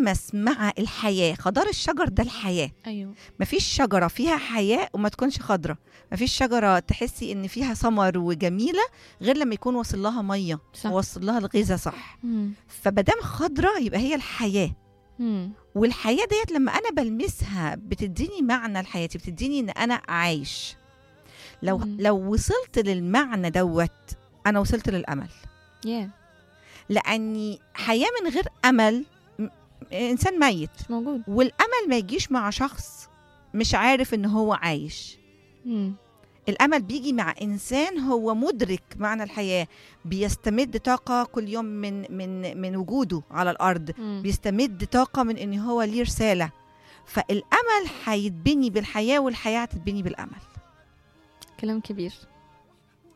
بتتلمس مع الحياه خضار الشجر ده الحياه ايوه مفيش شجره فيها حياه وما تكونش خضره مفيش شجره تحسي ان فيها ثمر وجميله غير لما يكون واصل لها ميه صح وواصل لها الغذاء صح مم. فمادام خضره يبقى هي الحياه مم. والحياه ديت لما انا بلمسها بتديني معنى الحياه بتديني ان انا عايش لو مم. لو وصلت للمعنى دوت انا وصلت للامل يا لاني حياه من غير امل م- انسان ميت مش موجود والامل ما يجيش مع شخص مش عارف ان هو عايش مم. الامل بيجي مع انسان هو مدرك معنى الحياه بيستمد طاقه كل يوم من من من وجوده على الارض مم. بيستمد طاقه من ان هو ليه رساله فالامل هيتبني بالحياه والحياه هتتبني بالامل كلام كبير